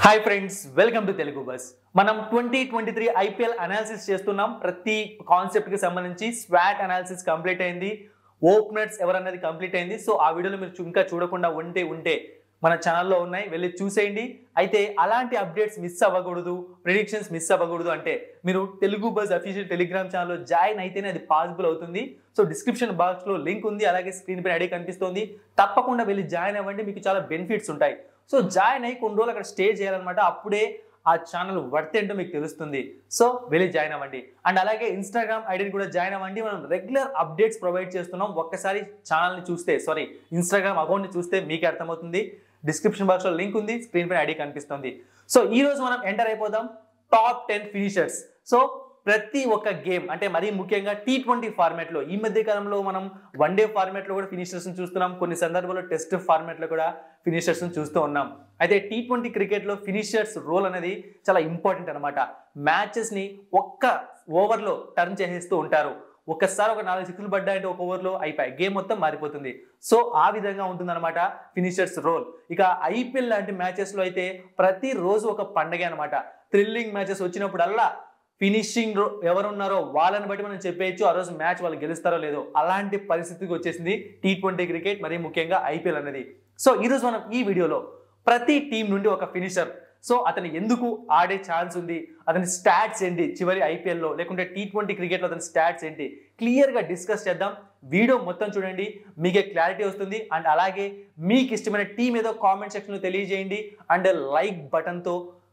hi friends welcome to Telugu bus మనం twenty twenty three IPL analysis చేస్తున్నాం ప్రతి concept కి సంబంధించి స్వాట్ అనాలిసిస్ కంప్లీట్ అయింది ఓపెనర్స్ ఎవరన్నది కంప్లీట్ అయింది సో ఆ వీడియోలో మీరు చూ- ఇంకా చూడకుండా ఉంటే ఉంటే మన ఛానల్లో ఉన్నాయి వెళ్ళి చూసేయండి అయితే అలాంటి అప్డేట్స్ మిస్ అవ్వకూడదు ప్రిడిక్షన్స్ మిస్ అవ్వకూడదు అంటే మీరు తెలుగు బస్ అఫీషియల్ టెలిగ్రామ్ ఛానల్లో జాయిన్ అయితేనే అది పాసిబుల్ అవుతుంది సో డిస్క్రిప్షన్ బాక్స్లో లింక్ ఉంది అలాగే స్క్రీన్ పైన ఐడి కనిపిస్తుంది తప్పకుండా వెళ్ళి జాయిన్ అవ్వండి మీకు చాలా బెనిఫిట్స్ ఉంటాయి సో జాయిన్ అయ్యి కొన్ని రోజులు అక్కడ స్టే చేయాలన్నమాట అప్పుడే ఆ ఛానల్ వర్త్ ఏంటో మీకు తెలుస్తుంది సో వెళ్ళి జాయిన్ అవ్వండి అండ్ అలాగే ఇన్స్టాగ్రామ్ ఐడిని కూడా జాయిన్ అవ్వండి మనం రెగ్యులర్ అప్డేట్స్ ప్రొవైడ్ చేస్తున్నాం ఒక్కసారి ఛానల్ని చూస్తే సారీ ఇన్స్టాగ్రామ్ అకౌంట్ని చూస్తే మీకు అర్థమవుతుంది డిస్క్రిప్షన్ బాక్స్లో లింక్ ఉంది స్క్రీన్ పైన ఐడి కనిపిస్తుంది సో ఈ రోజు మనం ఎంటర్ అయిపోదాం టాప్ టెన్ ఫినిషర్స్ సో ప్రతి ఒక్క గేమ్ అంటే మరీ ముఖ్యంగా టీ ట్వంటీ ఫార్మాట్ లో ఈ మధ్య కాలంలో మనం వన్ డే ఫార్మాట్ లో కూడా ఫినిషర్స్ చూస్తున్నాం కొన్ని సందర్భాల్లో టెస్ట్ ఫార్మాట్ లో కూడా ఫినిషర్స్ చూస్తూ ఉన్నాం అయితే టీ ట్వంటీ క్రికెట్ లో ఫినిషర్స్ రోల్ అనేది చాలా ఇంపార్టెంట్ అనమాట మ్యాచెస్ ని ఒక్క ఓవర్ లో టర్న్ చేసేస్తూ ఉంటారు ఒక్కసారి ఒక నాలుగు సిక్స్లు పడ్డాయంటే ఒక ఓవర్లో అయిపోయి గేమ్ మొత్తం మారిపోతుంది సో ఆ విధంగా ఉంటుందన్నమాట ఫినిషర్స్ రోల్ ఇక ఐపీఎల్ లాంటి మ్యాచెస్ లో అయితే ప్రతి రోజు ఒక పండగ అనమాట థ్రిల్లింగ్ మ్యాచెస్ వచ్చినప్పుడల్లా ఫినిషింగ్ ఎవరున్నారో వాళ్ళని బట్టి మనం చెప్పేయచ్చు ఆ రోజు మ్యాచ్ వాళ్ళు గెలుస్తారో లేదో అలాంటి పరిస్థితికి వచ్చేసింది టీ ట్వంటీ క్రికెట్ మరి ముఖ్యంగా ఐపీఎల్ అనేది సో ఈరోజు మనం ఈ వీడియోలో ప్రతి టీం నుండి ఒక ఫినిషర్ సో అతను ఎందుకు ఆడే ఛాన్స్ ఉంది అతని స్టాట్స్ ఏంటి చివరి ఐపీఎల్లో లేకుంటే టీ ట్వంటీ క్రికెట్లో అతని స్టాట్స్ ఏంటి క్లియర్గా డిస్కస్ చేద్దాం వీడియో మొత్తం చూడండి మీకే క్లారిటీ వస్తుంది అండ్ అలాగే మీకు ఇష్టమైన టీం ఏదో కామెంట్ సెక్షన్లో తెలియజేయండి అండ్ లైక్ బటన్తో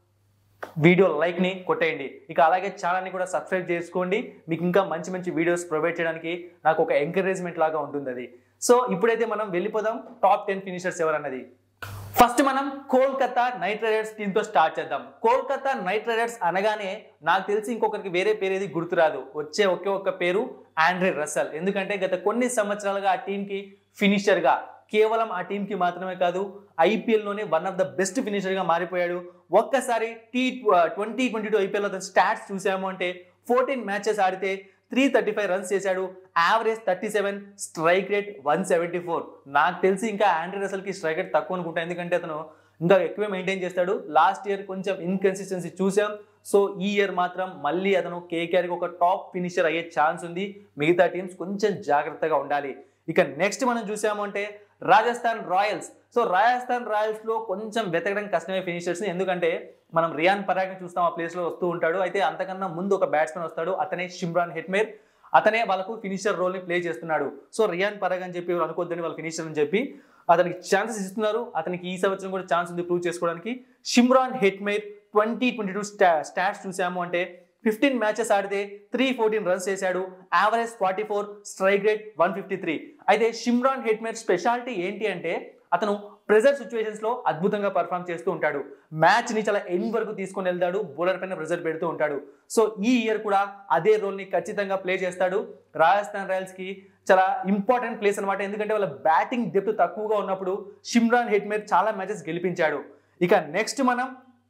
వీడియో లైక్ ని కొట్టేయండి ఇక అలాగే ఛానల్ని కూడా సబ్స్క్రైబ్ చేసుకోండి మీకు ఇంకా మంచి మంచి వీడియోస్ ప్రొవైడ్ చేయడానికి నాకు ఒక ఎంకరేజ్మెంట్ లాగా ఉంటుంది అది సో ఇప్పుడైతే మనం వెళ్ళిపోదాం టాప్ టెన్ ఫినిషర్స్ ఎవరన్నది ఫస్ట్ మనం కోల్కతా నైట్ రైడర్స్ టీంతో స్టార్ట్ చేద్దాం కోల్కతా నైట్ రైడర్స్ అనగానే నాకు తెలిసి ఇంకొకరికి వేరే పేరు ఏది గుర్తురాదు వచ్చే ఒకే ఒక్క పేరు ఆండ్రే రసల్ ఎందుకంటే గత కొన్ని సంవత్సరాలుగా ఆ టీంకి ఫినిషర్గా కేవలం ఆ టీంకి మాత్రమే కాదు ఐపీఎల్లోనే వన్ ఆఫ్ ద బెస్ట్ ఫినిషర్గా మారిపోయాడు ఒక్కసారి T twenty twenty two IPL అతను స్టాట్స్ చూసాము అంటే ఫోర్టీన్ మ్యాచెస్ ఆడితే త్రీ థర్టీ ఫైవ్ రన్స్ చేశాడు average thirty seven strike rate one seventy four నాకు తెలిసి ఇంకా ఆండ్రీ రసల్కి స్ట్రైక్ రేట్ తక్కువ అనుకుంటా ఎందుకంటే అతను ఇంకా ఎక్కువే మెయింటైన్ చేస్తాడు లాస్ట్ ఇయర్ కొంచెం ఇన్కన్సిస్టెన్సీ చూసాం సో ఈ ఇయర్ మాత్రం మళ్ళీ అతను కేకేఆర్కి ఒక టాప్ ఫినిషర్ అయ్యే ఛాన్స్ ఉంది మిగతా టీమ్స్ కొంచెం జాగ్రత్తగా ఉండాలి ఇక నెక్స్ట్ మనం చూసాము అంటే Rajasthan royals so Rajasthan royals లో కొంచెం వెతకడం కష్టమే ఫినిషర్స్ ఎందుకంటే మనం రియాన్ పరాగ్ ని చూస్తాం ఆ ప్లేస్ లో వస్తూ ఉంటాడు అయితే అంతకన్నా ముందు ఒక బ్యాట్స్మెన్ వస్తాడు అతనే షిమ్రాన్ హెట్మేర్ అతనే వాళ్ళకు ఫినిషర్ రోల్ ని ప్లే చేస్తున్నాడు సో రియాన్ పరాగ్ అని చెప్పి వాళ్ళు అనుకోద్దని వాళ్ళు ఫినిషర్ అని చెప్పి అతనికి ఛాన్సెస్ ఇస్తున్నారు అతనికి ఈ సంవత్సరం కూడా ఛాన్స్ ఉంది ప్రూవ్ చేసుకోవడానికి Shimron Hetmyer twenty twenty two స్టా స్టాట్స్ చూసాము అంటే ఫిఫ్టీన్ మ్యాచెస్ ఆడితే త్రీ ఫోర్టీన్ రన్స్ చేశాడు average forty four strike rate one fifty three అయితే షిమ్రాన్ హెట్మేర్ స్పెషాలిటీ ఏంటి అంటే అతను ప్రెజర్ సిచ్యువేషన్స్ లో అద్భుతంగా పర్ఫామ్ చేస్తూ ఉంటాడు మ్యాచ్ ని చాలా ఎండ్ వరకు తీసుకొని వెళ్తాడు బౌలర్ పైన ప్రెజర్ పెడుతూ ఉంటాడు సో ఈ ఇయర్ కూడా అదే రోల్ ని ఖచ్చితంగా ప్లే చేస్తాడు రాజస్థాన్ రాయల్స్ కి చాలా ఇంపార్టెంట్ ప్లేస్ అనమాట ఎందుకంటే వాళ్ళ బ్యాటింగ్ డెప్త్ తక్కువగా ఉన్నప్పుడు షిమ్రాన్ హెట్మేర్ చాలా మ్యాచెస్ గెలిపించాడు ఇక నెక్స్ట్ మనం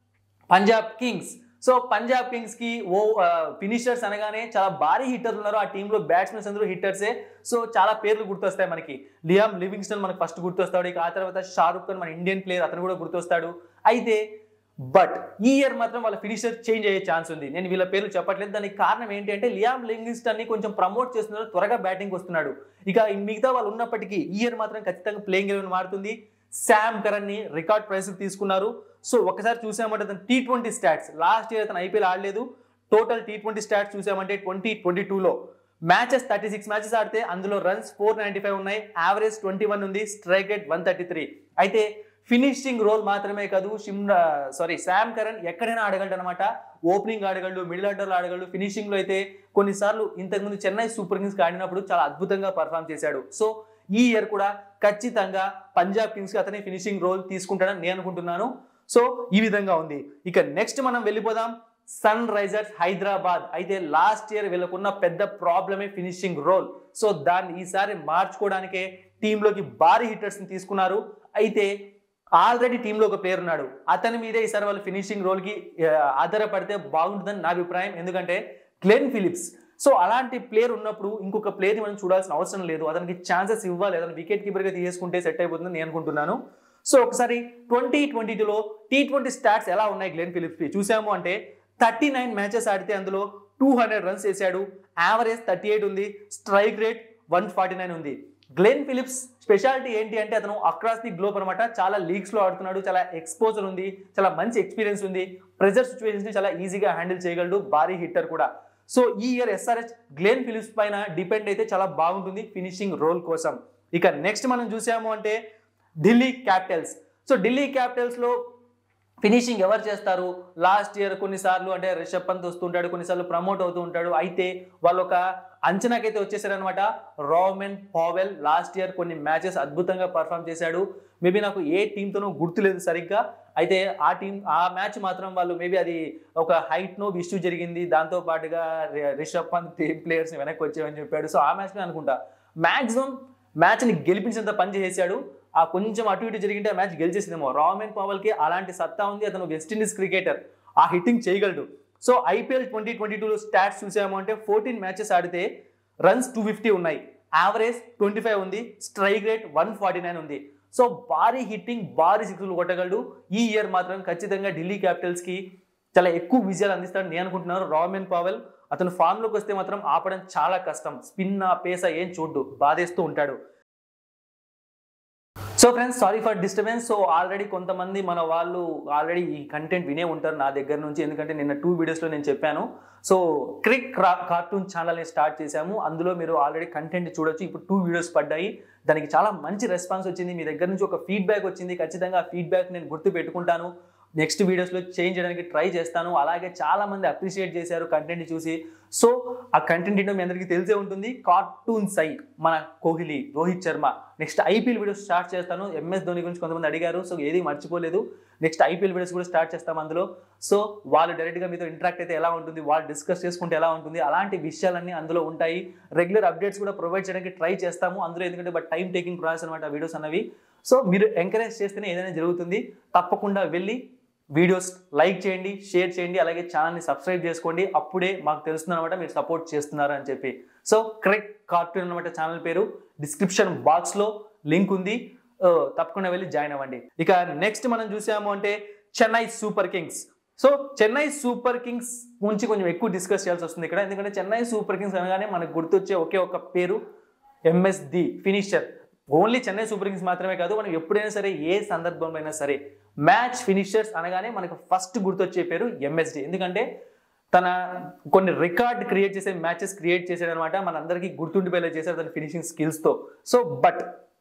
Punjab kings so Punjab kings కి ఓ ఫినిషర్స్ అనగానే చాలా భారీ హిట్టర్లు ఉన్నారు ఆ టీంలో బ్యాట్స్మెన్స్ అందరూ హిట్టర్సే సో చాలా పేర్లు గుర్తొస్తాయి మనకి లియామ్ లివింగ్స్టన్ మనకు ఫస్ట్ గుర్తొస్తాడు ఇక ఆ తర్వాత షారుఖ్ ఖాన్ మన ఇండియన్ ప్లేయర్ అతను కూడా గుర్తొస్తాడు అయితే బట్ ఈ ఇయర్ మాత్రం వాళ్ళ ఫినిషర్ చేంజ్ అయ్యే ఛాన్స్ ఉంది నేను వీళ్ళ పేర్లు చెప్పట్లేదు దానికి కారణం ఏంటి అంటే లియామ్ లివింగ్స్టన్ ని కొంచెం ప్రమోట్ చేస్తున్నారు త్వరగా బ్యాటింగ్ వస్తున్నాడు ఇక మిగతా వాళ్ళు ఉన్నప్పటికీ ఈ ఇయర్ మాత్రం ఖచ్చితంగా ప్లేయింగ్ ఎలెవెన్ మారుతుంది శామ్ కరణ్ ని రికార్డ్ ప్రైస్ తీసుకున్నారు సో ఒకసారి చూసామంటే అతను T twenty stats last year అతను ఐపీఎల్ ఆడలేదు టోటల్ టీ ట్వంటీ స్టాట్స్ చూసామంటే ట్వంటీ ట్వంటీ టూలో మ్యాచెస్ థర్టీ సిక్స్ మ్యాచెస్ ఆడితే అందులో రన్స్ ఫోర్ నైన్టీ ఫైవ్ ఉన్నాయి యావరేజ్ ట్వంటీ వన్ ఉంది strike rate one thirty three అయితే ఫినిషింగ్ రోల్ మాత్రమే కాదు షిమ్రా సారీ శామ్ కరణ్ ఎక్కడైనా ఆడగలడు అనమాట ఓపెనింగ్ ఆడగలడు మిడిల్ ఆర్డర్లో ఆడగలడు ఫినిషింగ్ లో అయితే కొన్నిసార్లు ఇంతకుముందు చెన్నై సూపర్ కింగ్స్ ఆడినప్పుడు చాలా అద్భుతంగా పర్ఫామ్ చేశాడు సో ఈ ఇయర్ కూడా ఖచ్చితంగా పంజాబ్ కింగ్స్ కి అతనే ఫినిషింగ్ రోల్ తీసుకుంటాడని నేను అనుకుంటున్నాను సో ఈ విధంగా ఉంది ఇక నెక్స్ట్ మనం వెళ్ళిపోదాం సన్ రైజర్స్ హైదరాబాద్ అయితే లాస్ట్ ఇయర్ వీళ్ళకున్న పెద్ద ప్రాబ్లమే ఫినిషింగ్ రోల్ సో దాన్ని ఈసారి మార్చుకోవడానికే టీంలోకి భారీ హిట్టర్స్ ని తీసుకున్నారు అయితే ఆల్రెడీ టీంలో ఒక ప్లేయర్ ఉన్నాడు అతని మీదే ఈసారి వాళ్ళు ఫినిషింగ్ రోల్ కి ఆ, ఆధారపడితే బాగుంటుందని నా అభిప్రాయం ఎందుకంటే గ్లెన్ ఫిలిప్స్ సో అలాంటి ప్లేయర్ ఉన్నప్పుడు ఇంకొక ప్లేయర్ని మనం చూడాల్సిన అవసరం లేదు అతనికి ఛాన్సెస్ ఇవ్వాలి అతను వికెట్ కీపర్గా తీసుకుంటే సెట్ అయిపోతుందని నేను అనుకుంటున్నాను సో ఒకసారి ట్వంటీ ట్వంటీ టూలో టీ ట్వంటీ స్టాట్స్ ఎలా ఉన్నాయి గ్లెన్ ఫిలిప్స్కి చూసాము అంటే థర్టీ నైన్ మ్యాచెస్ ఆడితే అందులో టూ హండ్రెడ్ రన్స్ వేసాడు యావరేజ్ థర్టీ ఎయిట్ ఉంది strike rate one forty nine ఉంది గ్లెన్ ఫిలిప్స్ స్పెషాలిటీ ఏంటి అంటే అతను అక్రాస్ ది గ్లోబ్ అనమాట చాలా లీగ్స్ లో ఆడుతున్నాడు చాలా ఎక్స్పోజర్ ఉంది చాలా మంచి ఎక్స్పీరియన్స్ ఉంది ప్రెజర్ సిచ్యువేషన్స్ ని చాలా ఈజీగా హ్యాండిల్ చేయగలడు భారీ హిట్టర్ కూడా సో ఈ ఇయర్ ఎస్ఆర్హెచ్ గ్లెన్ ఫిలిప్స్ పైన డిపెండ్ అయితే చాలా బాగుంటుంది ఫినిషింగ్ రోల్ కోసం ఇక నెక్స్ట్ మనం చూసాము అంటే Delhi Capitals so Delhi Capitals లో ఫినిషింగ్ ఎవరు చేస్తారు లాస్ట్ ఇయర్ కొన్నిసార్లు అంటే రిషబ్ పంత్ వస్తుంటాడు కొన్నిసార్లు ప్రమోట్ అవుతూ ఉంటాడు అయితే వాళ్ళు ఒక అంచనాకైతే వచ్చేసారనమాట రామెన్ పావెల్ లాస్ట్ ఇయర్ కొన్ని మ్యాచెస్ అద్భుతంగా పర్ఫామ్ చేశాడు మేబీ నాకు ఏ టీంతోనో గుర్తులేదు సరిగ్గా అయితే ఆ టీం ఆ మ్యాచ్ మాత్రం వాళ్ళు మేబీ అది ఒక హైట్ నో ఇష్యూ జరిగింది దాంతో పాటుగా రి- రిషబ్ పంత్ టీం ప్లేయర్స్ వెనక్కి వచ్చామని చెప్పాడు సో ఆ మ్యాచ్ అనుకుంటా మాక్సిమం మ్యాచ్ని గెలిపించేంత పని చేసేసాడు ఆ కొంచెం అటు ఇటు జరిగింటే ఆ మ్యాచ్ గెలిచేసిందేమో రామెన్ పవల్కి అలాంటి సత్తా ఉంది అతను వెస్టిండీస్ క్రికెటర్ ఆ హిట్టింగ్ చేయగలడు సో ఐపీఎల్ ట్వంటీ ట్వంటీ టూలో స్టాట్స్ చూసాము అంటే ఫోర్టీన్ మ్యాచెస్ ఆడితే రన్స్ టూ ఫిఫ్టీ ఉన్నాయి యావరేజ్ ట్వంటీ ఫైవ్ ఉంది strike rate one forty nine ఉంది సో భారీ హిట్టింగ్ భారీ సిక్స్లు కొట్టగలడు ఈ ఇయర్ మాత్రం ఖచ్చితంగా ఢిల్లీ క్యాపిటల్స్కి చాలా ఎక్కువ విజయాలు అందిస్తాడని నేను అనుకుంటున్నాను రామెన్ పావెల్ అతను ఫామ్లోకి వస్తే మాత్రం ఆపడం చాలా కష్టం స్పిన్ పేస ఏం చూడ్డు బాధేస్తూ ఉంటాడు so friends sorry for disturbance so already కొంతమంది మన వాళ్ళు ఆల్రెడీ ఈ కంటెంట్ వినే ఉంటారు నా దగ్గర నుంచి ఎందుకంటే నిన్న టూ వీడియోస్లో నేను చెప్పాను సో క్రిక్ కార్టూన్ ఛానల్ని స్టార్ట్ చేశాము అందులో మీరు ఆల్రెడీ కంటెంట్ చూడొచ్చు ఇప్పుడు టూ వీడియోస్ పడ్డాయి దానికి చాలా మంచి రెస్పాన్స్ వచ్చింది మీ దగ్గర నుంచి ఒక ఫీడ్బ్యాక్ వచ్చింది ఖచ్చితంగా ఆ ఫీడ్బ్యాక్ నేను గుర్తు పెట్టుకుంటాను నెక్స్ట్ వీడియోస్లో చేంజ్ చేయడానికి ట్రై చేస్తాను అలాగే చాలా మంది అప్రిషియేట్ చేశారు కంటెంట్ చూసి సో ఆ కంటెంట్ ఏంటో మీ అందరికీ తెలిసే ఉంటుంది కార్టూన్ సై మన Kohli Rohit Sharma next IPL videos start చేస్తాను ఎంఎస్ ధోని గురించి కొంతమంది అడిగారు సో ఏది మర్చిపోలేదు నెక్స్ట్ ఐపీఎల్ వీడియోస్ కూడా స్టార్ట్ చేస్తాం అందులో సో వాళ్ళు డైరెక్ట్గా మీతో ఇంటరాక్ట్ అయితే ఎలా ఉంటుంది వాళ్ళు డిస్కస్ చేసుకుంటే ఎలా ఉంటుంది అలాంటి విషయాలన్నీ అందులో ఉంటాయి రెగ్యులర్ అప్డేట్స్ కూడా ప్రొవైడ్ చేయడానికి ట్రై చేస్తాము అందులో ఎందుకంటే బట్ టైం టేకింగ్ ప్రాసెస్ అనమాట వీడియోస్ అన్నవి సో మీరు ఎంకరేజ్ చేస్తేనే ఏదైనా జరుగుతుంది తప్పకుండా వెళ్ళి వీడియోస్ లైక్ చేయండి షేర్ చేయండి అలాగే ఛానల్ని సబ్స్క్రైబ్ చేసుకోండి అప్పుడే మాకు తెలుస్తుంది అనమాట మీరు సపోర్ట్ చేస్తున్నారు అని చెప్పి సో కరెక్ట్ కార్టూన్ అనమాట ఛానల్ పేరు డిస్క్రిప్షన్ బాక్స్లో లింక్ ఉంది ఆ, తప్పకుండా వెళ్ళి జాయిన్ అవ్వండి ఇక నెక్స్ట్ మనం చూసాము అంటే Chennai Super Kings so Chennai Super Kings గురించి కొంచెం ఎక్కువ డిస్కస్ చేయాల్సి వస్తుంది ఇక్కడ ఎందుకంటే చెన్నై సూపర్ కింగ్స్ అనగానే మనకు గుర్తొచ్చే ఒకే ఒక పేరు MSD finisher only Chennai Super Kings మాత్రమే కాదు మనం ఎప్పుడైనా సరే ఏ సందర్భంలో అయినా సరే మ్యాచ్ ఫినిషర్స్ అనగానే మనకు ఫస్ట్ గుర్తొచ్చే పేరు ఎంఎస్డి ఎందుకంటే తన కొన్ని రికార్డ్ క్రియేట్ చేసే మ్యాచెస్ క్రియేట్ చేసాడనమాట మనందరికీ గుర్తుండిపోయేలా చేశాడు తన ఫినిషింగ్ స్కిల్స్తో సో బట్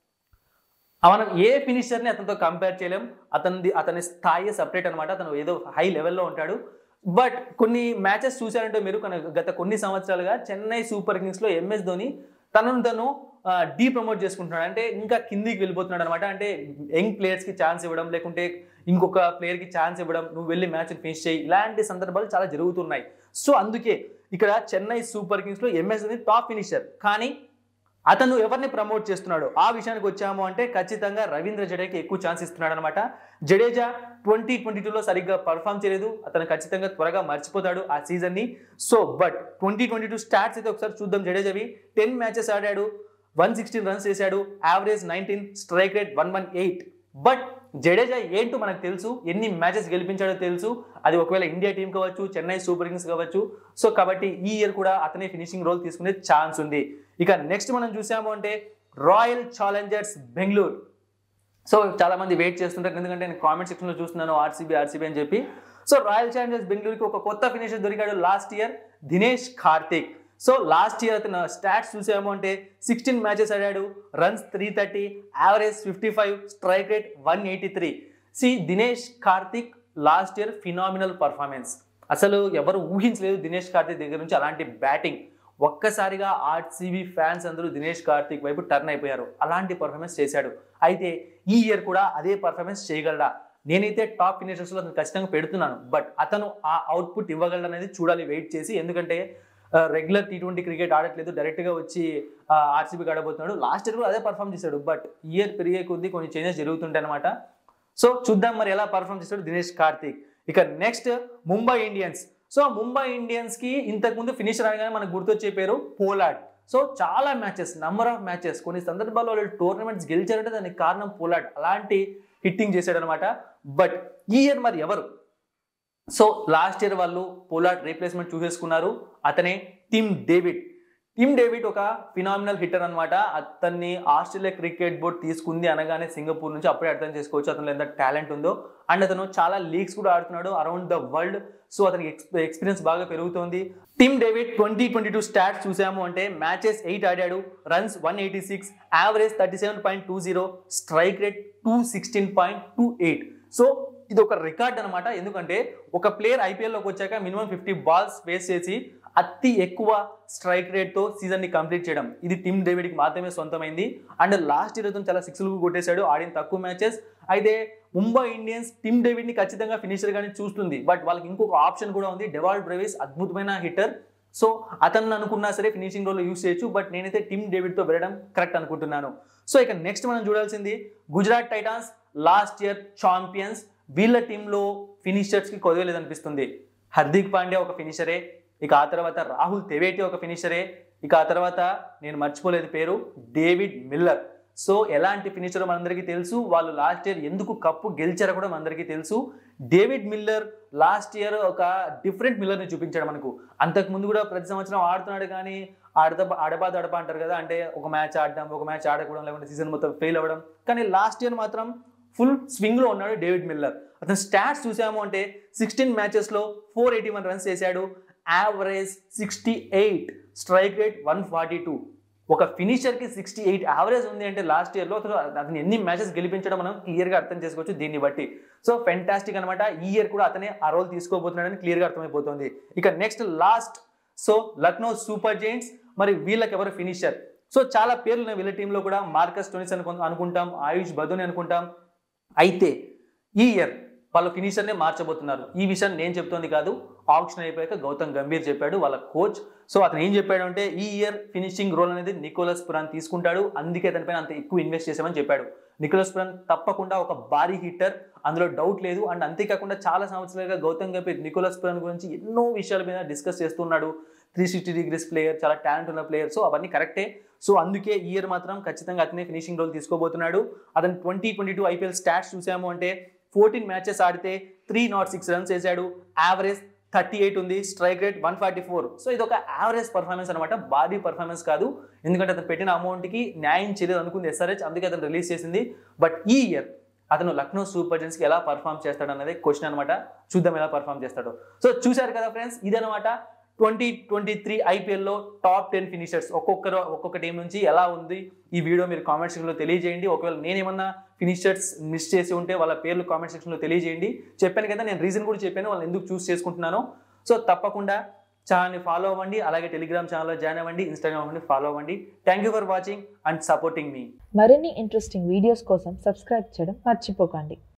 మనం ఏ ఫినిషర్ని అతనితో కంపేర్ చేయలేం అతనిది అతని స్థాయి సపరేట్ అనమాట అతను ఏదో హై లెవెల్లో ఉంటాడు బట్ కొన్ని మ్యాచెస్ చూసారంటే మీరు కొన్ని గత కొన్ని సంవత్సరాలుగా చెన్నై సూపర్ కింగ్స్లో ఎంఎస్ ధోని తనను తను డీ ప్రమోట్ చేసుకుంటున్నాడు అంటే ఇంకా కిందికి వెళ్ళిపోతున్నాడు అనమాట అంటే యంగ్ ప్లేయర్స్కి ఛాన్స్ ఇవ్వడం లేకుంటే ఇంకొక ప్లేయర్కి ఛాన్స్ ఇవ్వడం నువ్వు వెళ్ళి మ్యాచ్ ఫినిష్ చేయి ఇలాంటి సందర్భాలు చాలా జరుగుతున్నాయి సో అందుకే ఇక్కడ చెన్నై సూపర్ కింగ్స్లో ఎంఎస్ ధోని టాప్ ఫినిషర్ కానీ అతను ఎవరిని ప్రమోట్ చేస్తున్నాడు ఆ విషయానికి వచ్చాము అంటే ఖచ్చితంగా రవీంద్ర జడేకి ఎక్కువ ఛాన్స్ ఇస్తున్నాడు అనమాట జడేజా ట్వంటీ ట్వంటీ టూలో సరిగ్గా పర్ఫామ్ చేయలేదు అతను ఖచ్చితంగా త్వరగా మర్చిపోతాడు ఆ సీజన్ని so but twenty twenty two stats అయితే ఒకసారి చూద్దాం జడేజావి టెన్ మ్యాచెస్ ఆడాడు వన్ సిక్స్టీన్ రన్స్ చేశాడు average nineteen strike rate one one eight but Jadeja ఏంటో మనకు తెలుసు ఎన్ని మ్యాచెస్ గెలిపించాడో తెలుసు అది ఒకవేళ ఇండియా టీం కావచ్చు చెన్నై సూపర్ కింగ్స్ కావచ్చు సో కాబట్టి ఈ ఇయర్ కూడా అతనే ఫినిషింగ్ రోల్ తీసుకునే ఛాన్స్ ఉంది ఇక నెక్స్ట్ మనం చూసాము అంటే రాయల్ ఛాలెంజర్స్ బెంగళూరు సో చాలా మంది వెయిట్ చేస్తుంటారు ఎందుకంటే నేను కామెంట్ సెక్షన్లో చూస్తున్నాను ఆర్సీబీ ఆర్సీబీ అని చెప్పి సో రాయల్ ఛాలెంజర్స్ బెంగళూరుకి ఒక కొత్త ఫినిషర్ దొరికాడు last year Dinesh Karthik so last year అతను స్టాట్స్ చూసాము అంటే సిక్స్టీన్ మ్యాచెస్ ఆడాడు runs three thirty average fifty five strike rate one eighty three సి Dinesh Karthik last year phenomenal performance అసలు ఎవరు ఊహించలేదు దినేష్ కార్తిక్ దగ్గర నుంచి అలాంటి బ్యాటింగ్ ఒక్కసారిగా ఆర్సీబీ ఫ్యాన్స్ అందరూ దినేష్ కార్తిక్ వైపు టర్న్ అయిపోయారు అలాంటి పర్ఫార్మెన్స్ చేశాడు అయితే ఈ ఇయర్ కూడా అదే పర్ఫార్మెన్స్ చేయగలడా నేనైతే టాప్ ఫినిషర్స్లో అతను ఖచ్చితంగా పెడుతున్నాను బట్ అతను ఆ అవుట్పుట్ ఇవ్వగలడు అనేది చూడాలి వెయిట్ చేసి ఎందుకంటే రెగ్యులర్ టీ ట్వంటీ క్రికెట్ ఆడట్లేదు డైరెక్ట్గా వచ్చి ఆర్సీబీకి ఆడబోతున్నాడు లాస్ట్ ఇయర్ కూడా అదే పర్ఫామ్ చేశాడు బట్ ఇయర్ పెరిగే కొద్దీ కొన్ని చేంజెస్ జరుగుతుంటాయి అనమాట సో చూద్దాం మరి ఎలా పర్ఫామ్ చేస్తాడు దినేష్ కార్తిక్ ఇక next Mumbai Indians so Mumbai Indians కి ఇంతకు ముందు ఫినిషర్ అనగానే మనకు గుర్తొచ్చే పేరు పోలాడ్ సో చాలా మ్యాచెస్ నంబర్ ఆఫ్ మ్యాచెస్ కొన్ని సందర్భాల్లో వాళ్ళు టోర్నమెంట్స్ గెలిచారంటే దానికి కారణం పోలాడ్ అలాంటి హిట్టింగ్ చేశాడు అనమాట బట్ ఈ ఇయర్ మరి ఎవరు సో లాస్ట్ ఇయర్ వాళ్ళు పోలార్డ్ రీప్లేస్మెంట్ చూసేసుకున్నారు అతనే టిమ్ డేవిడ్ టిమ్ డేవిడ్ ఒక ఫినామినల్ హిట్టర్ అనమాట అతన్ని ఆస్ట్రేలియా క్రికెట్ బోర్డ్ తీసుకుంది అనగానే సింగపూర్ నుంచి అప్పుడే అర్థం చేసుకోవచ్చు అతను ఎంత టాలెంట్ ఉందో అండ్ అతను చాలా లీగ్స్ కూడా ఆడుతున్నాడు అరౌండ్ ద వరల్డ్ సో అతనికి ఎక్స్పీరియన్స్ బాగా పెరుగుతోంది Tim David twenty twenty two stats చూసాము అంటే మ్యాచెస్ ఎయిట్ ఆడాడు runs one eighty six average thirty seven point two zero strike rate two sixteen point two eight so ఇది ఒక record అనమాట ఎందుకంటే ఒక ప్లేయర్ ఐపీఎల్లోకి వచ్చాక మినిమం ఫిఫ్టీ బాల్స్ ఫేస్ చేసి అతి ఎక్కువ స్ట్రైక్ రేట్తో సీజన్ని కంప్లీట్ చేయడం ఇది టీమ్ డేవిడ్కి మాత్రమే సొంతమైంది అండ్ లాస్ట్ ఇయర్ అతను చాలా సిక్స్లు కొట్టేశాడు ఆడిన తక్కువ మ్యాచెస్ అయితే ముంబై ఇండియన్స్ టీమ్ డేవిడ్ని ఖచ్చితంగా ఫినిషర్ గానే చూస్తుంది బట్ వాళ్ళకి ఇంకొక ఆప్షన్ కూడా ఉంది డెవాల్డ్ బ్రెవిస్ అద్భుతమైన హిట్టర్ సో అతను అనుకున్నా సరే ఫినిషింగ్ రోల్ యూస్ చేయొచ్చు బట్ నేనైతే టీమ్ డేవిడ్తో వెళ్ళడం కరెక్ట్ అనుకుంటున్నాను సో ఇక నెక్స్ట్ మనం చూడాల్సింది Gujarat Titans last year champions వీళ్ళ టీంలో ఫినిషర్స్కి కొదవలేదనిపిస్తుంది హార్దిక్ పాండ్యా ఒక ఫినిషరే ఇక ఆ తర్వాత రాహుల్ తెవేటి ఒక ఫినిషరే ఇక ఆ తర్వాత నేను మర్చిపోలేదు పేరు డేవిడ్ మిల్లర్ సో ఎలాంటి ఫినిషర్ మనందరికీ తెలుసు వాళ్ళు లాస్ట్ ఇయర్ ఎందుకు కప్పు గెలిచారో కూడా మనందరికీ తెలుసు డేవిడ్ మిల్లర్ లాస్ట్ ఇయర్ ఒక డిఫరెంట్ మిల్లర్ని చూపించాడు మనకు అంతకు ముందు కూడా ప్రతి సంవత్సరం ఆడుతున్నాడు కానీ ఆడత ఆడబా దడప అంటారు కదా అంటే ఒక మ్యాచ్ ఆడడం ఒక మ్యాచ్ ఆడకూడదు లేకుంటే సీజన్ మొత్తం ఫెయిల్ అవ్వడం కానీ లాస్ట్ ఇయర్ మాత్రం ఫుల్ స్వింగ్లో ఉన్నాడు డేవిడ్ మిల్లర్ అతను స్టాట్స్ చూసాము అంటే సిక్స్టీన్ మ్యాచెస్లో ఫోర్ ఎయిటీ వన్ రన్స్ చేశాడు average sixty eight strike rate one forty two ఒక ఫినిషర్కి సిక్స్టీ ఎయిట్ యావరేజ్ ఉంది అంటే లాస్ట్ ఇయర్లో అసలు అతను ఎన్ని మ్యాచెస్ గెలిపించడం మనం క్లియర్గా అర్థం చేసుకోవచ్చు దీన్ని బట్టి సో ఫెంటాస్టిక్ అనమాట ఈ ఇయర్ కూడా అతనే ఆ రోల్ తీసుకోబోతున్నాడని క్లియర్గా అర్థమైపోతుంది ఇక next last so Lucknow Super Giants మరి వీళ్ళకి ఎవరు ఫినిషర్ సో చాలా పేర్లు ఉన్నాయి వీళ్ళ టీంలో కూడా మార్కస్ టోనిస్ అనుకు అనుకుంటాం ఆయుష్ బదుని అనుకుంటాం అయితే ఈ ఇయర్ వాళ్ళ ఫినిషర్నే మార్చబోతున్నారు ఈ విషయం నేను చెప్తోంది కాదు ఆప్షన్ అయిపోయాక గౌతమ్ గంభీర్ చెప్పాడు వాళ్ళ కోచ్ సో అతను ఏం చెప్పాడు అంటే ఈ ఇయర్ ఫినిషింగ్ రోల్ అనేది నికోలస్ పురాన్ తీసుకుంటాడు అందుకే దానిపైన అంత ఎక్కువ ఇన్వెస్ట్ చేసామని చెప్పాడు నికోలస్ పురాన్ తప్పకుండా ఒక భారీ హిట్టర్ అందులో డౌట్ లేదు అండ్ అంతేకాకుండా చాలా సంవత్సరాలుగా గౌతమ్ గంభీర్ నికోలస్ పురాన్ గురించి ఎన్నో విషయాల మీద డిస్కస్ చేస్తున్నాడు త్రీ సిక్స్టీ డిగ్రీస్ ప్లేయర్ చాలా టాలెంట్ ఉన్న ప్లేయర్ సో అవన్నీ కరెక్టే సో అందుకే ఈ ఇయర్ మాత్రం ఖచ్చితంగా అతనే ఫినిషింగ్ రోల్ తీసుకోబోతున్నాడు అతను twenty twenty two IPL stats చూసాము అంటే ఫోర్టీన్ మ్యాచెస్ ఆడితే త్రీ నాట్ సిక్స్ రన్స్ వేసాడు యావరేజ్ థర్టీ ఎయిట్ ఉంది strike rate one forty four so ఇది ఒక యావరేజ్ పర్ఫార్మెన్స్ అనమాట భారీ పర్ఫార్మెన్స్ కాదు ఎందుకంటే అతను పెట్టిన అమౌంట్కి న్యాయం చేయలేదు అనుకుంది ఎస్ఆర్హెచ్ అందుకే అతను రిలీజ్ చేసింది బట్ ఈ ఇయర్ అతను లక్నో సూపర్ జెంట్స్కి ఎలా పర్ఫామ్ చేస్తాడు అనేది క్వశ్చన్ అనమాట చూద్దాం ఎలా పర్ఫామ్ చేస్తాడో సో చూశారు కదా ఫ్రెండ్స్ ఇదనమాట ట్వంటీ ట్వంటీ త్రీ ఐపీఎల్లో టాప్ టెన్ ఫినిషర్స్ ఒక్కొక్కరు ఒక్కొక్క టీం నుంచి ఎలా ఉంది ఈ వీడియో మీరు కామెంట్ సెక్షన్లో తెలియజేయండి ఒకవేళ నేనేమన్నా ఫినిషర్స్ మిస్ చేసి ఉంటే వాళ్ళ పేర్లు కామెంట్ సెక్షన్లో తెలియజేయండి చెప్పాను కదా నేను రీజన్ కూడా చెప్పాను వాళ్ళు ఎందుకు చూస్ చేసుకుంటున్నాను సో తప్పకుండా ఛానల్ని ఫాలో అవ్వండి అలాగే టెలిగ్రామ్ ఛానల్లో జాయిన్ అవ్వండి ఇన్స్టాగ్రామ్ అవ్వండి ఫాలో అవ్వండి thank you for watching and supporting మీ మరిన్ని ఇంట్రెస్టింగ్ వీడియోస్ కోసం సబ్స్క్రైబ్ చేయడం మర్చిపోకండి